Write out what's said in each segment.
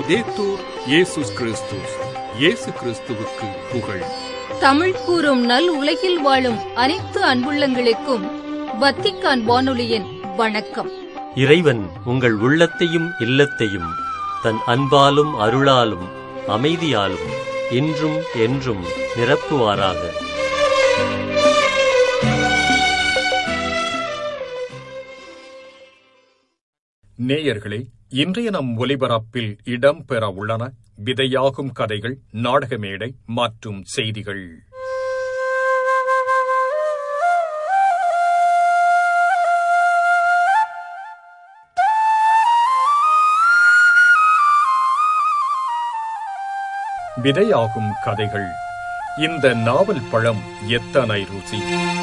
லவ்தேத்தூர் இயேசுஸ் கிறிஸ்துஸ் இயேசு கிறிஸ்துவுக்கு புகழ் தமிழ் கூறும் நல் உலகில் வாழும் அனைத்து அன்புள்ளங்களுக்கும் வத்திக்கான் வானொலியின் வணக்கம் இறைவன் உங்கள் உள்ளத்தையும் இல்லத்தையும் தன் அன்பாலும் அருளாலும் அமைதியாலும் இன்றும் என்றும் நிரப்புவாராக நேயர்களே இன்றைய நம் ஒலிபரப்பில் இடம்பெற உள்ளன விதையாகும் கதைகள் நாடக மேடை மற்றும் செய்திகள் விதையாகும் கதைகள் இந்த நாவல் பழம் எத்தனை ருசி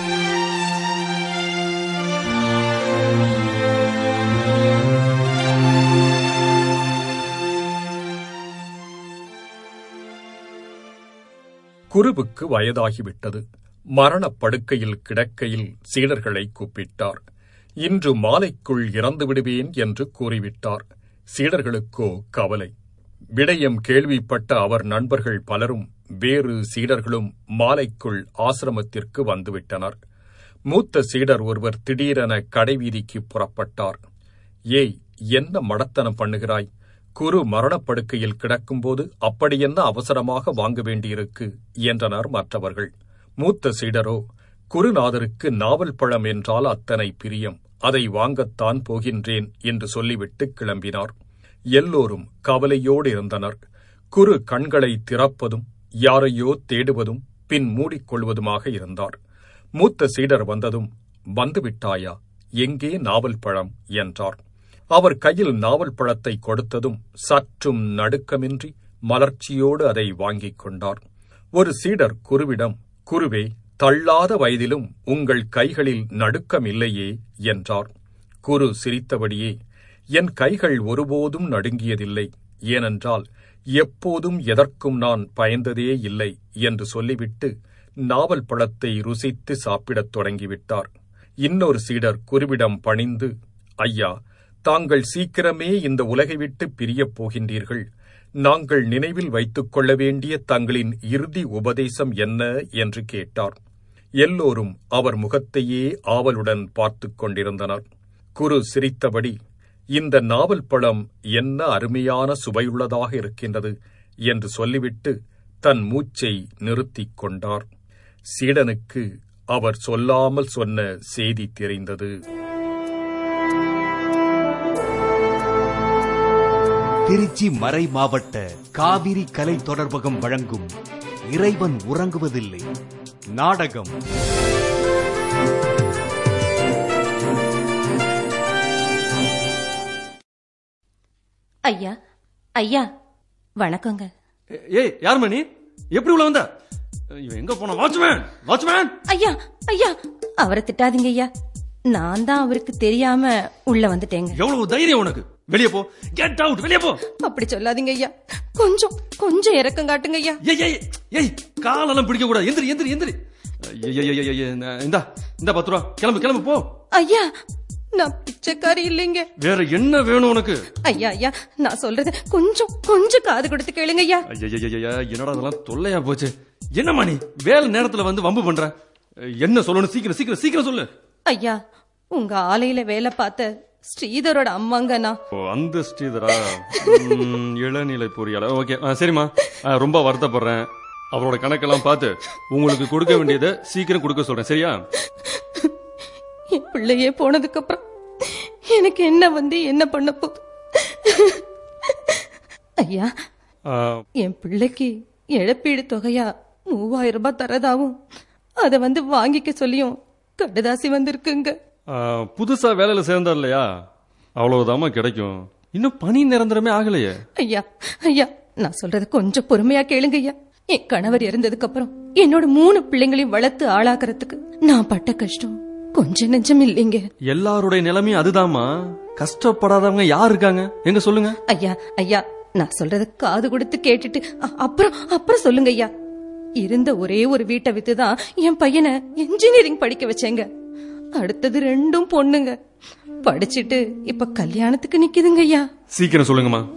குருவுக்கு வயதாகிவிட்டது மரணப் படுக்கையில் கிடக்கையில் சீடர்களை கூப்பிட்டார் இன்று மாலைக்குள் இறந்து விடுவேன் என்று கூறிவிட்டார் சீடர்களுக்கோ கவலை விடயம் கேள்விப்பட்ட அவர் நண்பர்கள் பலரும் வேறு சீடர்களும் மாலைக்குள் ஆசிரமத்திற்கு வந்துவிட்டனர் மூத்த சீடர் ஒருவர் திடீரென கடைவீதிக்கு புறப்பட்டார் ஏய் என்ன மடத்தனம் பண்ணுகிறாய் குரு மரணப்படுக்கையில் கிடக்கும்போது அப்படியென்ன அவசரமாக வாங்க வேண்டியிருக்கு என்றனர் மற்றவர்கள் மூத்த சீடரோ குருநாதருக்கு நாவல் பழம் என்றால் அத்தனை பிரியம் அதை வாங்கத்தான் போகின்றேன் என்று சொல்லிவிட்டு கிளம்பினார் எல்லோரும் கவலையோடு இருந்தனர் குரு கண்களை திறப்பதும் யாரையோ தேடுவதும் பின் மூடிக்கொள்வதுமாக இருந்தார் மூத்த சீடர் வந்ததும் வந்துவிட்டாயா எங்கே நாவல் பழம் என்றார் அவர் கையில் நாவல் பழத்தை கொடுத்ததும் சற்றும் நடுக்கமின்றி மலர்ச்சியோடு அதை வாங்கிக் கொண்டார் ஒரு சீடர் குருவிடம் குருவே தள்ளாத வயதிலும் உங்கள் கைகளில் நடுக்கம் இல்லையே என்றார் குரு சிரித்தபடியே என் கைகள் ஒருபோதும் நடுங்கியதில்லை ஏனென்றால் எப்போதும் எதற்கும் நான் பயந்ததே இல்லை என்று சொல்லிவிட்டு நாவல் பழத்தை ருசித்து சாப்பிடத் தொடங்கிவிட்டார் இன்னொரு சீடர் குருவிடம் பணிந்து ஐயா தாங்கள் சீக்கிரமே இந்த உலகை விட்டு பிரியப் போகின்றீர்கள் நாங்கள் நினைவில் வைத்துக் கொள்ள வேண்டிய தங்களின் இறுதி உபதேசம் என்ன என்று கேட்டார் எல்லோரும் அவர் முகத்தையே ஆவலுடன் பார்த்துக் கொண்டிருந்தனர் குரு சிரித்தபடி இந்த நாவல் பழம் என்ன அருமையான சுவையுள்ளதாக இருக்கின்றது என்று சொல்லிவிட்டு தன் மூச்சை நிறுத்திக் கொண்டார் சீடனுக்கு அவர் சொல்லாமல் சொன்ன செய்தி தெரிந்தது திருச்சி மறை மாவட்ட காவிரி கலை தொடர்பகம் வழங்கும் இறைவன் உறங்குவதில்லை நாடகம் ஐயா ஐயா வணக்கங்க ஏ- ஏய் யார் மணி எப்படி உள்ள வந்த இவன் எங்க போன வாட்ச்மேன் வாட்ச்மேன் ஐயா ஐயா அவரை திட்டாதீங்க ஐயா நான் தான் அவருக்கு தெரியாம உள்ள வந்துட்டேங்க எவ்வளவு தைரியம் உனக்கு வெளியே போ கெட் அவுட் வெளியே போ அப்படி சொல்லாதீங்க ஐயா கொஞ்சம் கொஞ்சம் இறக்கம் காட்டுங்க ஐயா ஏய் ஏய் ஏய் காலெல்லாம் பிடிக்க கூடாது எந்திரி எந்திரி எந்திரி ஏய், ஏய், ஏய், ஏய், ஏய், இந்தா இந்த பத்து ரூபா கிளம்பு கிளம்பு போ ஐயா நான் பிச்சைக்காரி இல்லைங்க வேற என்ன வேணும் உனக்கு ஐயா ஐயா நான் சொல்றது கொஞ்சம் கொஞ்சம் காது கொடுத்து கேளுங்க ஐயா ஐயா என்னடா அதெல்லாம் தொல்லையா போச்சு என்னம்மா நீ வேலை நேரத்துல வந்து வம்பு பண்ற என்ன சொல்லணும் சீக்கிரம் சீக்கிரம் சீக்கிரம் சொல்லு ஐயா உங்க ஆலையில வேலை பார்த்த ஸ்ரீதரோட அம்மாங்க நான் ஓ அந்த ஸ்ரீதரா ம், இளநிலை பொறியாளர் ஓகே ஆ, சரிம்மா ஆ, ரொம்ப வருத்தப்படுறேன் அவரோட கணக்கெல்லாம் பார்த்து உங்களுக்கு கொடுக்க வேண்டியதை சீக்கிரம் கொடுக்க சொல்றேன் சரியா என் பிள்ளையே போனதுக்கு அப்புறம் எனக்கு என்ன வந்து என்ன பண்ண போகுது ஐயா ஆ, என் பிள்ளைக்கு இழப்பீடு தொகையா மூவாயிரம் ரூபாய் தரதாவும் அத வந்து வாங்கிக்க சொல்லியும் கடுதாசி வந்திருக்குங்க ஆ, புதுசா வேலையில சேர்ந்தார் இல்லையா அவ்வளவுதாம்மா கிடைக்கும் இன்னும் பணி நிரந்தரமே ஆகலையே ஐயா ஐயா நான் சொல்றது கொஞ்சம் பொறுமையா கேளுங்க ஐயா என் கணவர் இறந்ததுக்கு அப்புறம் என்னோட மூணு பிள்ளைங்களையும் வளர்த்து ஆளாக்குறதுக்கு நான் பட்ட கஷ்டம் கொஞ்சம் நெஞ்சம் இல்லைங்க எல்லாருடைய நிலைமையும் அதுதாம்மா கஷ்டப்படாதவங்க யார் இருக்காங்க எங்க சொல்லுங்க ஐயா ஐயா நான் சொல்றத காது கொடுத்து கேட்டுட்டு அ- அப்புறம் அப்புறம் சொல்லுங்க ஐயா இருந்த ஒரே ஒரு வீட்டை வித்துதான் என் பையனை இன்ஜினியரிங் படிக்க வச்சேங்க அடுத்தது ரெண்டும் பொண்ணுங்க படிச்சிட்டு இப்ப கல்யாணத்துக்கு நிக்குதுங்க ஐயா சீக்கிரம் சொல்லுங்கம்மா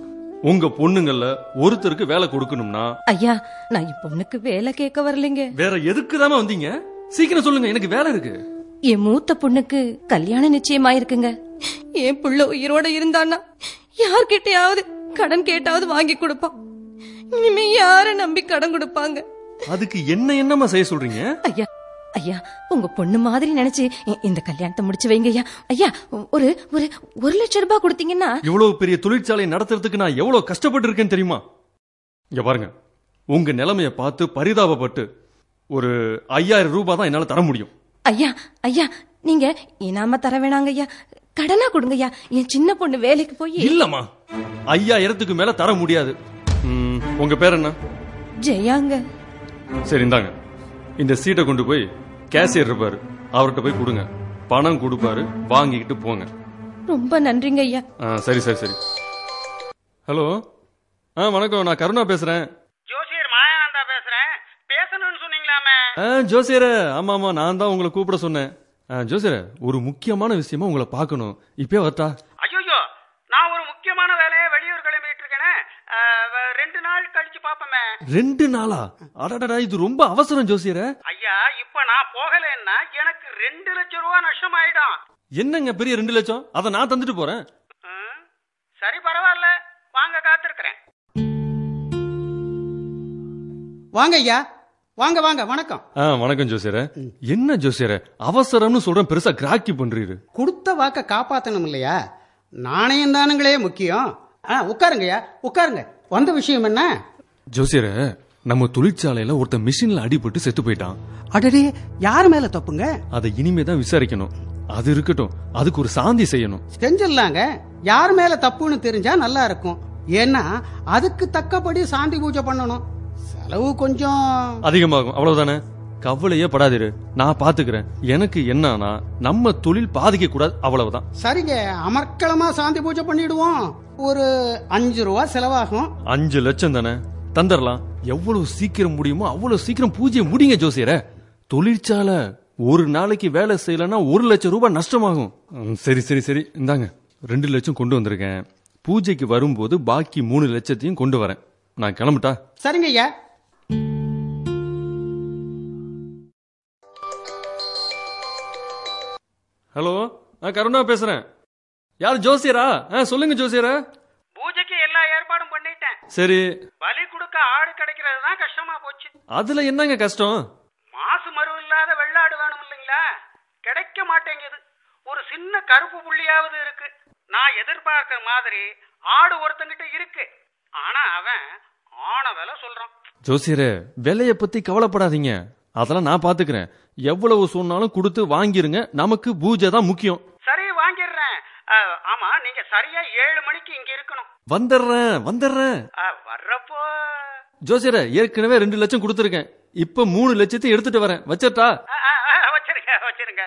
உங்க பொண்ணுங்கள்ல ஒருத்தருக்கு வேலை கொடுக்கணும்னா ஐயா நான் என் பொண்ணுக்கு வேலை கேட்க வரலைங்க வேற எதுக்கு வந்தீங்க சீக்கிரம் சொல்லுங்க எனக்கு வேலை இருக்கு என் மூத்த பொண்ணுக்கு கல்யாணம் நிச்சயமாயிருக்குங்க என் புள்ள உயிரோட இருந்தான்னா யார்கிட்டயாவது கடன் கேட்டாவது வாங்கி கொடுப்பான் இனிமே யார நம்பி கடன் கொடுப்பாங்க அதுக்கு என்ன என்னமா செய்ய சொல்றீங்க ஐயா ஐயா உங்க பொண்ணு மாதிரி நினைச்சு இ- இந்த கல்யாணத்தை முடிச்சு வைங்க ஐயா ஐயா ஒரு ஒரு ஒரு லட்சம் ரூபாய் கொடுத்தீங்கன்னா இவ்வளவு பெரிய தொழிற்சாலை நடத்துறதுக்கு நான் எவ்வளவு கஷ்டப்பட்டு இருக்கேன்னு தெரியுமா இங்க பாருங்க உங்க நிலைமைய பார்த்து பரிதாபப்பட்டு ஒரு ஐயாயிரம் ரூபாய் தான் என்னால தர முடியும் ஐயா ஐயா நீங்க இனாம தர வேணாங்க ஐயா கடனா கொடுங்க ஐயா என் சின்ன பொண்ணு வேலைக்கு போய் இல்லம்மா ஐயாயிரத்துக்கு மேல தர முடியாது ம், உங்க பேர் என்ன ஜெயாங்க சரி இந்தாங்க இந்த சீட்டை கொண்டு போய் கேசியர் இருப்பாரு அவர்கிட்ட போய் கொடுங்க பணம் கொடுப்பாரு வாங்கிக்கிட்டு போங்க ரொம்ப நன்றிங்க ஐயா ஆ, சரி சரி சரி ஹலோ ஆ வணக்கம் நான் கருணா பேசுறேன் ஜோசியர் மாயானந்தா பேசுறேன் பேசணும்னு சொன்னீங்களாமே ஆ ஜோசியர ஆமா ஆமா நான் தான் உங்களை கூப்பிட சொன்னேன் ஆ, ஜோசியர ஒரு முக்கியமான விஷயமா உங்களை பார்க்கணும் இப்பயே வரட்டா ஐயோ நான் ஒரு முக்கியமான வேலையை வெளியூர் கிளம்பிட்டு இருக்கேனே அஹ், வ- ரெண்டு நாள் கழிச்சு பாப்போமே ரெண்டு நாளா அடடடா இது ரொம்ப அவசரம் ஜோசியர ஐயா இப்ப நான் போகலைன்னா எனக்கு ரெண்டு லட்சம் ரூபா நஷ்டம் ஆயிடும் என்னங்க பெரிய ரெண்டு லட்சம் அதை நான் தந்துட்டு போறேன் ம், சரி பரவாயில்ல வாங்க காத்திருக்கிறேன் வாங்க ஐயா வாங்க வாங்க வணக்கம் ஆ வணக்கம் ஜோசியர என்ன ஜோசியர அவசரம்னு சொல்றேன் பெருசா கிராக்கி பண்றீரு கொடுத்த வாக்க காப்பாத்தணும் இல்லையா நாணயம் தானுங்களே முக்கியம் ஆ உட்காருங்க ஐயா உட்காருங்க வந்த விஷயம் என்ன ஜோசியர நம்ம தொழிற்சாலையில ஒருத்தன் மிஷின்ல அடிபட்டு செத்து போயிட்டான் அடடே யார் மேல தப்புங்க அதை இனிமே தான் விசாரிக்கணும் அது இருக்கட்டும் அதுக்கு ஒரு சாந்தி செய்யணும் செஞ்சிடலாங்க யார் மேல தப்புன்னு தெரிஞ்சா நல்லா இருக்கும் ஏன்னா அதுக்கு தக்கபடி சாந்தி பூஜை பண்ணணும் செலவு கொஞ்சம் அதிகமாகும் அவ்வளவுதானே கவலையே படாதிரு நான் பாத்துக்கிறேன் எனக்கு என்னன்னா நம்ம தொழில் பாதிக்க கூடாது அவ்வளவுதான் சரிங்க அமர்க்களமா சாந்தி பூஜை பண்ணிடுவோம் ஒரு அஞ்சு ரூபா செலவாகும் அஞ்சு லட்சம் தானே தந்துடலாம் எவ்வளவு சீக்கிரம் முடியுமோ அவ்வளவு சீக்கிரம் பூஜையை முடிங்க ஜோசியர தொழிற்சாலை ஒரு நாளைக்கு வேலை செய்யலன்னா ஒரு லட்சம் ரூபாய் நஷ்டமாகும் ம், சரி சரி சரி இந்தாங்க ரெண்டு லட்சம் கொண்டு வந்திருக்கேன் பூஜைக்கு வரும்போது பாக்கி மூணு லட்சத்தையும் கொண்டு வரேன் நான் கிளம்பிட்டா சரிங்க ஐயா ஹலோ நான் கருணா பேசுறேன் யார் ஜோசியரா ஆ, சொல்லுங்க ஜோசியரா பூஜைக்கு எல்லா ஏற்பாடும் பண்ணிட்டேன் சரி பலி கொடுக்க ஆடு கிடைக்கிறது தான் கஷ்டமா போச்சு அதுல என்னங்க கஷ்டம் மாசு மறு இல்லாத வெள்ளாடு வேணும் இல்லைங்களா கிடைக்க மாட்டேங்குது ஒரு சின்ன கருப்பு புள்ளியாவது இருக்கு நான் எதிர்பார்க்கிற மாதிரி ஆடு ஒருத்தங்கிட்ட இருக்கு ஆனா அவன் ஆன விலை சொல்றான் ஜோசியரே விலைய பத்தி கவலைப்படாதீங்க அதெல்லாம் நான் பாத்துக்கிறேன் எவ்வளவு சொன்னாலும் கொடுத்து வாங்கிருங்க நமக்கு பூஜை தான் முக்கியம் சரி வாங்கிடுறேன் அஹ், ஆமா நீங்க சரியா ஏழு மணிக்கு இங்க இருக்கணும் வந்துடுறேன் வந்துடுறேன் அஹ், வர்றப்போ ஜோசியரே ஏற்கனவே ரெண்டு லட்சம் கொடுத்துருக்கேன் இப்ப மூணு லட்சத்தை எடுத்துட்டு வரேன் வச்சட்டா அஹ், அஹ், அஹ், வச்சிருங்க வச்சிருங்க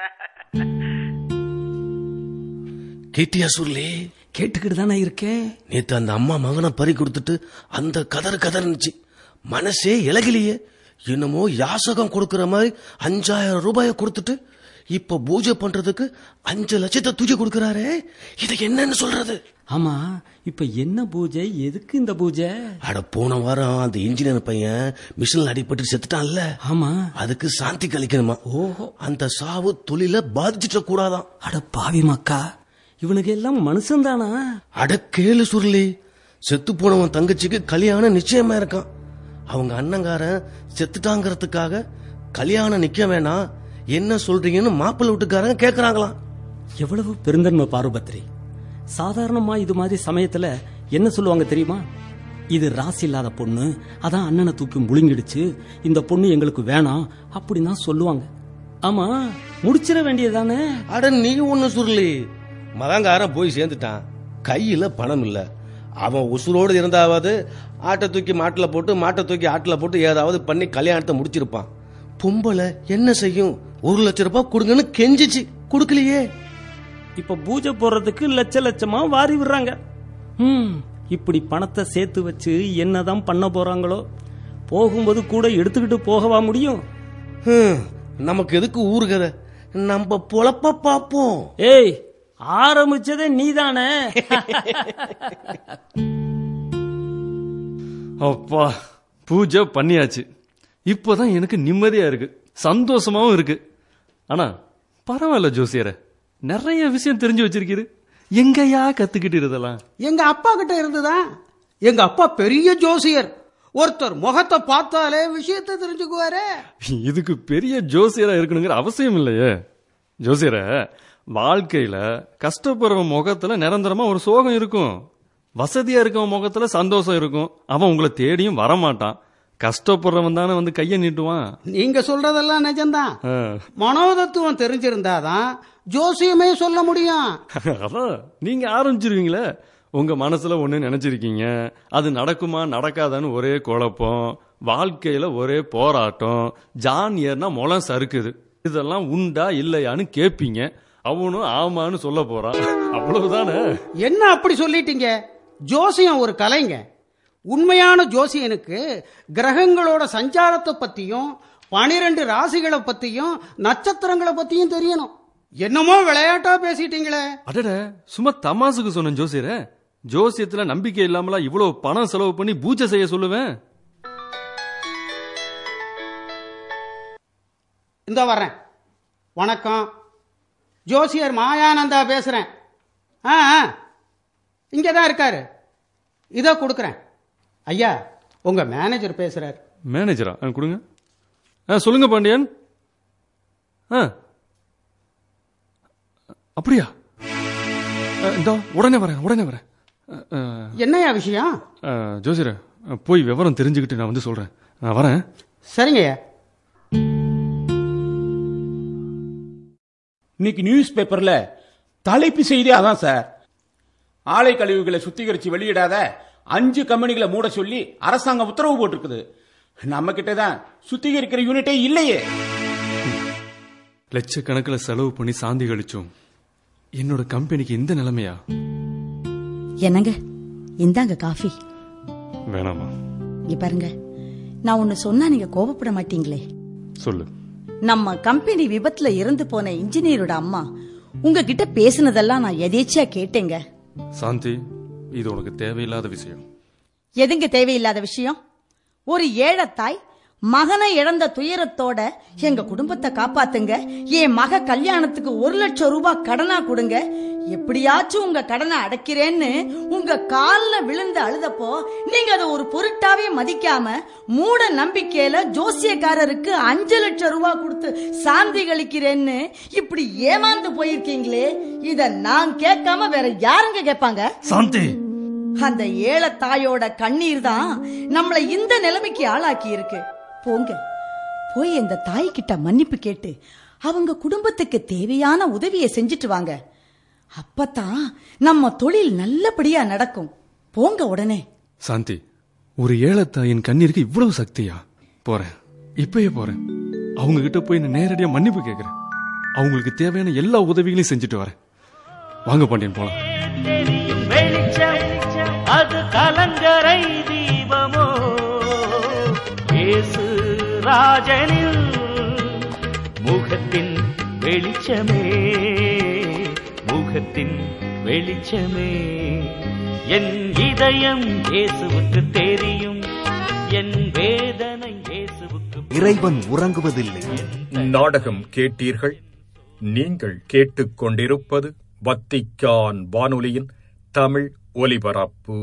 கேட்டியா சொல்லி கேட்டுக்கிட்டு தானே இருக்கேன் நேத்து அந்த அம்மா மகனை பறி கொடுத்துட்டு அந்த கதறு கதர்னுச்சு மனசே இலகிலியே என்னமோ யாசகம் கொடுக்கற மாதிரி அஞ்சாயிரம் ரூபாய கொடுத்துட்டு இப்ப பூஜை பண்றதுக்கு அஞ்சு லட்சத்தை தூக்கி கொடுக்கறாரே இதை என்னன்னு சொல்றது ஆமா இப்ப என்ன பூஜை எதுக்கு இந்த பூஜை அட போன வாரம் அந்த இன்ஜினியர் பையன் மிஷின்ல அடிபட்டு செத்துட்டான்ல ஆமா அதுக்கு சாந்தி கழிக்கணுமா ஓஹோ அந்த சாவு தொழில பாதிச்சிட கூடாதாம் அட பாவி மக்கா இவனுக்கு எல்லாம் மனுஷன் தானா அட கேளு சுருளி செத்து போனவன் தங்கச்சிக்கு கல்யாணம் நிச்சயமா இருக்கான் அவங்க அண்ணங்காரன் செத்துட்டாங்கிறதுக்காக கல்யாணம் நிக்க வேணாம் என்ன சொல்றீங்கன்னு மாப்பிள்ளை வீட்டுக்காரங்க கேக்குறாங்களாம் எவ்வளவு பெருந்தன்மை பாருபத்ரி சாதாரணமா இது மாதிரி சமயத்துல என்ன சொல்லுவாங்க தெரியுமா இது ராசி இல்லாத பொண்ணு அதான் அண்ணனை தூக்கி முழுங்கிடுச்சு இந்த பொண்ணு எங்களுக்கு வேணாம் அப்படின்னு தான் சொல்லுவாங்க ஆமா முடிச்சிட வேண்டியதானே அட நீ ஒண்ணு சுருளி மகங்காரன் போய் சேர்ந்துட்டான் கையில பணம் இல்ல அவன் உசுரோடு இருந்தாவது ஆட்டை தூக்கி மாட்டுல போட்டு மாட்டை தூக்கி ஆட்டுல போட்டு ஏதாவது பண்ணி கல்யாணத்தை முடிச்சிருப்பான் பொம்பளை என்ன செய்யும் ஒரு லட்சம் ரூபாய் கொடுங்கன்னு கெஞ்சிச்சு கொடுக்கலையே இப்ப பூஜை போடுறதுக்கு லட்ச லட்சமா வாரி விடுறாங்க ம் இப்படி பணத்தை சேர்த்து வச்சு என்னதான் பண்ண போறாங்களோ போகும்போது கூட எடுத்துக்கிட்டு போகவா முடியும் ஹம், நமக்கு எதுக்கு ஊருகதை நம்ம பொழப்ப பாப்போம் ஏய் ஆரம்பிச்சதே நீதானே அப்பா பூஜை பண்ணியாச்சு இப்போதான் எனக்கு நிம்மதியா இருக்கு சந்தோஷமாவும் இருக்கு ஆனா பரவாயில்ல ஜோசியர நிறைய விஷயம் தெரிஞ்சு வச்சிருக்கீரு எங்கயா கத்துக்கிட்டு இதெல்லாம் எங்க அப்பா கிட்ட இருந்துதான் எங்க அப்பா பெரிய ஜோசியர் ஒருத்தர் முகத்தை பார்த்தாலே விஷயத்தை தெரிஞ்சுக்குவாரே இதுக்கு பெரிய ஜோசியரா இருக்கணுங்கிற அவசியம் இல்லையே ஜோசியர வாழ்க்கையில கஷ்டப்படுறவன் முகத்துல நிரந்தரமா ஒரு சோகம் இருக்கும் வசதியா இருக்கவன் முகத்துல சந்தோஷம் இருக்கும் அவன் உங்களை தேடியும் வரமாட்டான் கஷ்டப்படுறவன் தானே வந்து கையை நீட்டுவான் நீங்க சொல்றதெல்லாம் நிஜம்தான் ஆ. மனோதத்துவம் தெரிஞ்சிருந்தாதான் ஜோசியமே சொல்ல முடியும் அதான் நீங்க ஆரம்பிச்சிருவீங்களே உங்க மனசுல ஒண்ணு நினைச்சிருக்கீங்க அது நடக்குமா நடக்காதான்னு ஒரே குழப்பம் வாழ்க்கையில ஒரே போராட்டம் ஜான் ஏர்னா முளம் சறுக்குது இதெல்லாம் உண்டா இல்லையான்னு கேப்பீங்க அவனும் ஆமான்னு சொல்ல போறான் அவ்வளவுதானே என்ன அப்படி சொல்லிட்டீங்க ஜோசியம் ஒரு கலைங்க உண்மையான ஜோசியனுக்கு கிரகங்களோட சஞ்சாரத்தை பத்தியும் பனிரெண்டு ராசிகளை பத்தியும் நட்சத்திரங்களை பத்தியும் தெரியணும் என்னமோ விளையாட்டா பேசிட்டீங்களே அடட சும்மா தமாசுக்கு சொன்ன ஜோசியர ஜோசியத்துல நம்பிக்கை இல்லாமலா இவ்வளவு பணம் செலவு பண்ணி பூஜை செய்ய சொல்லுவேன் இந்த வர்றேன் வணக்கம் ஜோசியர் மாயானந்தா பேசுறேன் ஆ இங்கே தான் இருக்காரு இதோ கொடுக்குறேன் ஐயா உங்க மேனேஜர் பேசுறாரு மேனேஜரா ஆ, கொடுங்க ஆ சொல்லுங்க பாண்டியன் ஆ அப்படியா ஆ, இந்தா உடனே வரேன் உடனே வரேன் ஆ, ஆ, என்னையா விஷயம் ஆ, ஜோசியரே ஆ, போய் விவரம் தெரிஞ்சுக்கிட்டு நான் வந்து சொல்றேன் நான் வரேன் சரிங்கய்யா இன்னைக்கு நியூஸ் பேப்பர்ல தலைப்பு செய்தி அதான் சார் ஆலை கழிவுகளை சுத்திகரிச்சு வெளியிடாத அஞ்சு கம்பெனிகளை மூட சொல்லி அரசாங்கம் உத்தரவு போட்டிருக்குது நம்ம கிட்ட தான் சுத்திகரிக்கிற யூனிட்டே இல்லையே லட்சக்கணக்கில் செலவு பண்ணி சாந்தி கழிச்சோம் என்னோட கம்பெனிக்கு இந்த நிலைமையா என்னங்க இந்தாங்க காஃபி வேணாமா இங்க பாருங்க நான் ஒன்னு சொன்னா நீங்க கோபப்பட மாட்டீங்களே சொல்லு நம்ம கம்பெனி விபத்துல இறந்து போன இன்ஜினியரோட அம்மா உங்ககிட்ட பேசுனதெல்லாம் நான் எதேச்சியா கேட்டேங்க சாந்தி இது உனக்கு தேவையில்லாத விஷயம் எதுங்க தேவையில்லாத விஷயம் ஒரு ஏழத்தாய் மகனை இழந்த துயரத்தோட எங்க குடும்பத்தை காப்பாத்துங்க என் மக கல்யாணத்துக்கு ஒரு லட்சம் ரூபாய் கடனா கொடுங்க எப்படியாச்சும் உங்க கடனை அடைக்கிறேன்னு உங்க கால்ல விழுந்து அழுதப்போ நீங்க அதை ஒரு பொருட்டாவே மதிக்காம மூட நம்பிக்கையில ஜோசியக்காரருக்கு அஞ்சு லட்சம் ரூபாய் கொடுத்து சாந்தி கழிக்கிறேன்னு இப்படி ஏமாந்து போயிருக்கீங்களே இத நான் கேட்காம வேற யாருங்க கேட்பாங்க சாந்தி அந்த ஏழை தாயோட கண்ணீர் தான் நம்மள இந்த நிலைமைக்கு ஆளாக்கி இருக்கு போங்க போய் இந்த தாய் கிட்ட மன்னிப்பு கேட்டு அவங்க குடும்பத்துக்கு தேவையான உதவியை செஞ்சுட்டு வாங்க அப்பதான் நம்ம தொழில் நல்லபடியா நடக்கும் போங்க உடனே சாந்தி ஒரு ஏழத்தாயின் கண்ணீருக்கு இவ்வளவு சக்தியா போறேன் இப்பயே போறேன் அவங்க கிட்ட போய் நான் நேரடியா மன்னிப்பு கேட்கிறேன் அவங்களுக்கு தேவையான எல்லா உதவிகளையும் செஞ்சுட்டு வரேன் வாங்க பாண்டியன் போலாம் வெளிச்சம் அது கலங்கரை தீபமோ இயேசு ராஜனில் முகத்தின் வெளிச்சமே முகத்தின் வெளிச்சமே என் இதயம் இயேசுவுக்கு தெரியும் என் வேதனை இயேசுவுக்கு இறைவன் உறங்குவதில்லை நாடகம் கேட்டீர்கள் நீங்கள் கேட்டுக்கொண்டிருப்பது வத்திக்கான் வானொலியின் தமிழ் ஒலிபரப்பு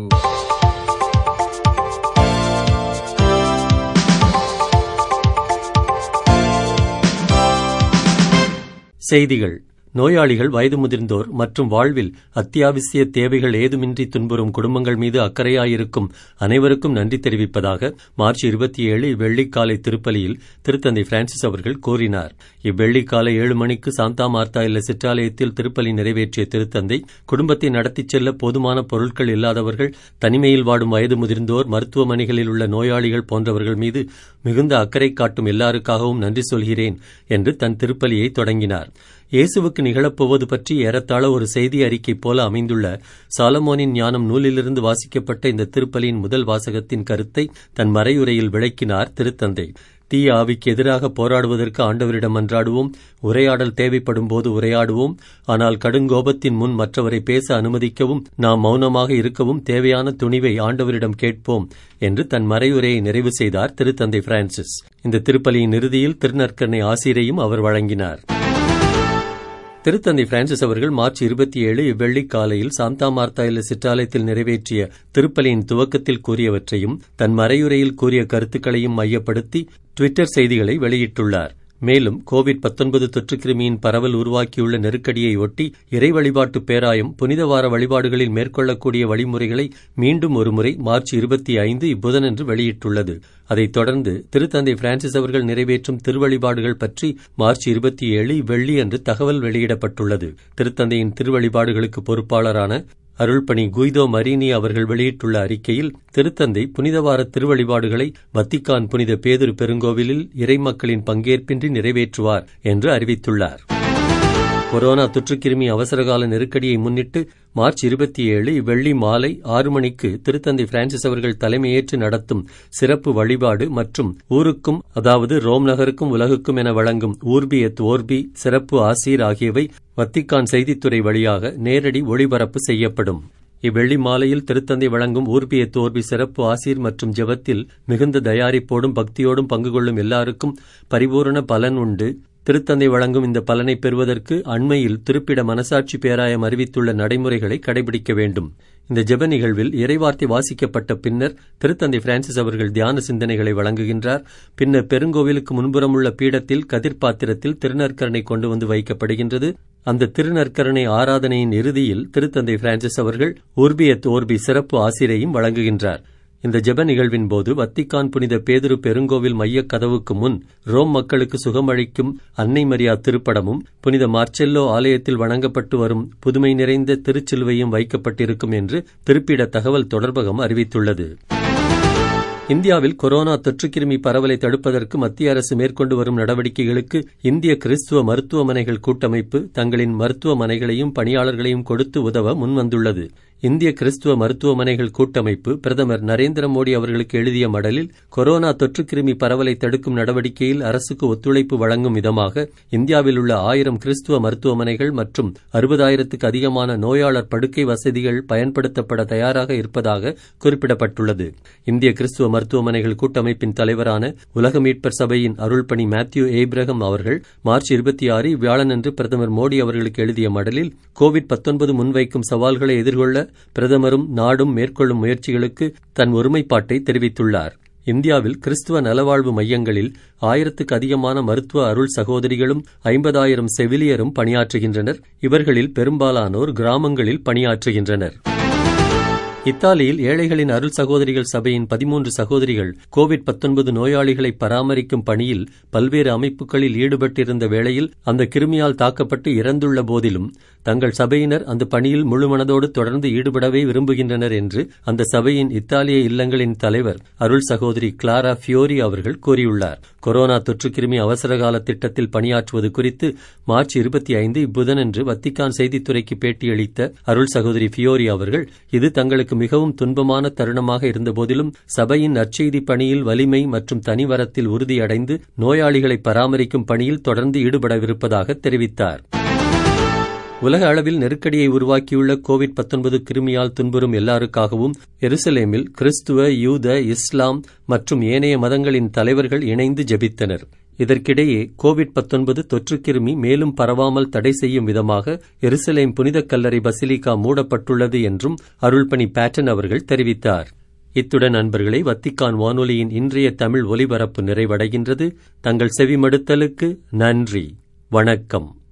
செய்திகள் நோயாளிகள் வயது முதிர்ந்தோர் மற்றும் வாழ்வில் அத்தியாவசிய தேவைகள் ஏதுமின்றி துன்புறும் குடும்பங்கள் மீது அக்கறையாயிருக்கும் அனைவருக்கும் நன்றி தெரிவிப்பதாக மார்ச் இருபத்தி ஏழு இவ்வெள்ளிக்காலை திருப்பலியில் திருத்தந்தை பிரான்சிஸ் அவர்கள் கூறினார் இவ்வெள்ளிக்காலை ஏழு மணிக்கு சாந்தா மார்த்தா இல்ல சிற்றாலயத்தில் திருப்பலி நிறைவேற்றிய திருத்தந்தை குடும்பத்தை நடத்திச் செல்ல போதுமான பொருட்கள் இல்லாதவர்கள் தனிமையில் வாடும் வயது முதிர்ந்தோர் மருத்துவமனைகளில் உள்ள நோயாளிகள் போன்றவர்கள் மீது மிகுந்த அக்கறை காட்டும் எல்லாருக்காகவும் நன்றி சொல்கிறேன் என்று தன் திருப்பலியை தொடங்கினார் இயேசுவுக்கு நிகழப்போவது பற்றி ஏறத்தாழ ஒரு செய்தி அறிக்கை போல அமைந்துள்ள சாலமோனின் ஞானம் நூலிலிருந்து வாசிக்கப்பட்ட இந்த திருப்பலியின் முதல் வாசகத்தின் கருத்தை தன் மறையுரையில் விளக்கினார் திருத்தந்தை தீய ஆவிக்கு எதிராக போராடுவதற்கு ஆண்டவரிடம் மன்றாடுவோம் உரையாடல் தேவைப்படும் போது உரையாடுவோம் ஆனால் கடுங்கோபத்தின் முன் மற்றவரை பேச அனுமதிக்கவும் நாம் மௌனமாக இருக்கவும் தேவையான துணிவை ஆண்டவரிடம் கேட்போம் என்று தன் மறையுரையை நிறைவு செய்தார் திருத்தந்தை பிரான்சிஸ் இந்த திருப்பலியின் இறுதியில் திருநற்கரணை ஆசிரியையும் அவர் வழங்கினார் திருத்தந்தை பிரான்சிஸ் அவர்கள் மார்ச் இருபத்தி ஏழு இவ்வெள்ளி காலையில் சாந்தா மார்த்தா இல்ல சிற்றாலயத்தில் நிறைவேற்றிய திருப்பலியின் துவக்கத்தில் கூறியவற்றையும் தன் மறையுரையில் கூறிய கருத்துக்களையும் மையப்படுத்தி டுவிட்டர் செய்திகளை வெளியிட்டுள்ளார் மேலும் கோவிட் பத்தொன்பது தொற்றுக்கிருமியின் பரவல் உருவாக்கியுள்ள நெருக்கடியை ஒட்டி இறை வழிபாட்டு பேராயம் புனித வார வழிபாடுகளில் மேற்கொள்ளக்கூடிய வழிமுறைகளை மீண்டும் ஒருமுறை மார்ச் இருபத்தி ஐந்து இப்புதனன்று வெளியிட்டுள்ளது அதைத் தொடர்ந்து திருத்தந்தை பிரான்சிஸ் அவர்கள் நிறைவேற்றும் திருவழிபாடுகள் பற்றி மார்ச் இருபத்தி ஏழு வெள்ளி அன்று தகவல் வெளியிடப்பட்டுள்ளது திருத்தந்தையின் திருவழிபாடுகளுக்கு பொறுப்பாளரான அருள்பணி குய்தோ மரீனி அவர்கள் வெளியிட்டுள்ள அறிக்கையில் திருத்தந்தை புனிதவார திருவழிபாடுகளை வத்திக்கான் புனித பேதுரு பெருங்கோவிலில் இறைமக்களின் பங்கேற்பின்றி நிறைவேற்றுவார் என்று அறிவித்துள்ளார் கொரோனா தொற்றுக்கிருமி அவசரகால நெருக்கடியை முன்னிட்டு மார்ச் இருபத்தி ஏழு இவ்வெள்ளி மாலை ஆறு மணிக்கு திருத்தந்தை பிரான்சிஸ் அவர்கள் தலைமையேற்று நடத்தும் சிறப்பு வழிபாடு மற்றும் ஊருக்கும் அதாவது ரோம் நகருக்கும் உலகுக்கும் என வழங்கும் ஊர்பி எத் ஓர்பி சிறப்பு ஆசீர் ஆகியவை வத்திக்கான் செய்தித்துறை வழியாக நேரடி ஒளிபரப்பு செய்யப்படும் இவ்வெள்ளி மாலையில் திருத்தந்தை வழங்கும் ஊர்பிய தோர்பி சிறப்பு ஆசீர் மற்றும் ஜெபத்தில் மிகுந்த தயாரிப்போடும் பக்தியோடும் பங்கு கொள்ளும் எல்லாருக்கும் பரிபூரண பலன் உண்டு திருத்தந்தை வழங்கும் இந்த பலனை பெறுவதற்கு அண்மையில் திருப்பிட மனசாட்சி பேராயம் அறிவித்துள்ள நடைமுறைகளை கடைபிடிக்க வேண்டும் இந்த ஜெப நிகழ்வில் இறைவார்த்தை வாசிக்கப்பட்ட பின்னர் திருத்தந்தை பிரான்சிஸ் அவர்கள் தியான சிந்தனைகளை வழங்குகின்றார் பின்னர் பெருங்கோவிலுக்கு முன்புறமுள்ள பீடத்தில் கதிர் பாத்திரத்தில் திருநற்கரணை கொண்டு வந்து வைக்கப்படுகின்றது அந்த திருநற்கரணை ஆராதனையின் இறுதியில் திருத்தந்தை பிரான்சிஸ் அவர்கள் உர்பியத் ஓர்பி சிறப்பு ஆசிரியையும் வழங்குகின்றார் இந்த ஜெப நிகழ்வின் போது வத்திக்கான் புனித பேதுரு பெருங்கோவில் மையக் கதவுக்கு முன் ரோம் மக்களுக்கு சுகமளிக்கும் அன்னை மரியா திருப்படமும் புனித மார்ச்செல்லோ ஆலயத்தில் வணங்கப்பட்டு வரும் புதுமை நிறைந்த திருச்சிலுவையும் வைக்கப்பட்டிருக்கும் என்று திருப்பிட தகவல் தொடர்பகம் அறிவித்துள்ளது இந்தியாவில் கொரோனா தொற்றுக்கிருமி பரவலை தடுப்பதற்கு மத்திய அரசு மேற்கொண்டு வரும் நடவடிக்கைகளுக்கு இந்திய கிறிஸ்துவ மருத்துவமனைகள் கூட்டமைப்பு தங்களின் மருத்துவமனைகளையும் பணியாளர்களையும் கொடுத்து உதவ முன்வந்துள்ளது இந்திய கிறிஸ்துவ மருத்துவமனைகள் கூட்டமைப்பு பிரதமர் நரேந்திர மோடி அவர்களுக்கு எழுதிய மடலில் கொரோனா தொற்றுக்கிருமி பரவலை தடுக்கும் நடவடிக்கையில் அரசுக்கு ஒத்துழைப்பு வழங்கும் விதமாக இந்தியாவில் உள்ள ஆயிரம் கிறிஸ்துவ மருத்துவமனைகள் மற்றும் அறுபதாயிரத்துக்கு அதிகமான நோயாளர் படுக்கை வசதிகள் பயன்படுத்தப்பட தயாராக இருப்பதாக குறிப்பிடப்பட்டுள்ளது இந்திய கிறிஸ்துவ மருத்துவமனைகள் கூட்டமைப்பின் தலைவரான உலக மீட்பர் சபையின் அருள்பணி மேத்யூ ஏப்ரகம் அவர்கள் மார்ச் இருபத்தி ஆறு வியாழனன்று பிரதமர் மோடி அவர்களுக்கு எழுதிய மடலில் கோவிட் பத்தொன்பது முன்வைக்கும் சவால்களை எதிர்கொள்ள பிரதமரும் நாடும் மேற்கொள்ளும் முயற்சிகளுக்கு தன் ஒருமைப்பாட்டை தெரிவித்துள்ளார் இந்தியாவில் கிறிஸ்துவ நலவாழ்வு மையங்களில் ஆயிரத்துக்கு அதிகமான மருத்துவ அருள் சகோதரிகளும் ஐம்பதாயிரம் செவிலியரும் பணியாற்றுகின்றனர் இவர்களில் பெரும்பாலானோர் கிராமங்களில் பணியாற்றுகின்றனர் இத்தாலியில் ஏழைகளின் அருள் சகோதரிகள் சபையின் பதிமூன்று சகோதரிகள் கோவிட் பத்தொன்பது நோயாளிகளை பராமரிக்கும் பணியில் பல்வேறு அமைப்புகளில் ஈடுபட்டிருந்த வேளையில் அந்த கிருமியால் தாக்கப்பட்டு இறந்துள்ள போதிலும் தங்கள் சபையினர் அந்த பணியில் முழுமனதோடு தொடர்ந்து ஈடுபடவே விரும்புகின்றனர் என்று அந்த சபையின் இத்தாலிய இல்லங்களின் தலைவர் அருள் சகோதரி கிளாரா ஃபியோரி அவர்கள் கூறியுள்ளார் கொரோனா தொற்றுக்கிருமி அவசரகால திட்டத்தில் பணியாற்றுவது குறித்து மார்ச் இருபத்தி ஐந்து இப்புதனன்று வத்திக்கான் செய்தித்துறைக்கு பேட்டியளித்த அருள் சகோதரி ஃபியோரி அவர்கள் இது தங்களுக்கு மிகவும் துன்பமான தருணமாக இருந்தபோதிலும் சபையின் நற்செய்தி பணியில் வலிமை மற்றும் தனிவரத்தில் உறுதியடைந்து நோயாளிகளை பராமரிக்கும் பணியில் தொடர்ந்து ஈடுபடவிருப்பதாக தெரிவித்தார் உலக அளவில் நெருக்கடியை உருவாக்கியுள்ள கோவிட் பத்தொன்பது கிருமியால் துன்புறும் எல்லாருக்காகவும் எருசலேமில் கிறிஸ்துவ யூத இஸ்லாம் மற்றும் ஏனைய மதங்களின் தலைவர்கள் இணைந்து ஜெபித்தனர் இதற்கிடையே கோவிட் பத்தொன்பது தொற்றுக்கிருமி மேலும் பரவாமல் தடை செய்யும் விதமாக எருசலேம் புனித கல்லறை பசிலிகா மூடப்பட்டுள்ளது என்றும் அருள்பணி பேட்டன் அவர்கள் தெரிவித்தார் இத்துடன் நண்பர்களை வத்திக்கான் வானொலியின் இன்றைய தமிழ் ஒலிபரப்பு நிறைவடைகின்றது தங்கள் செவிமடுத்தலுக்கு நன்றி வணக்கம்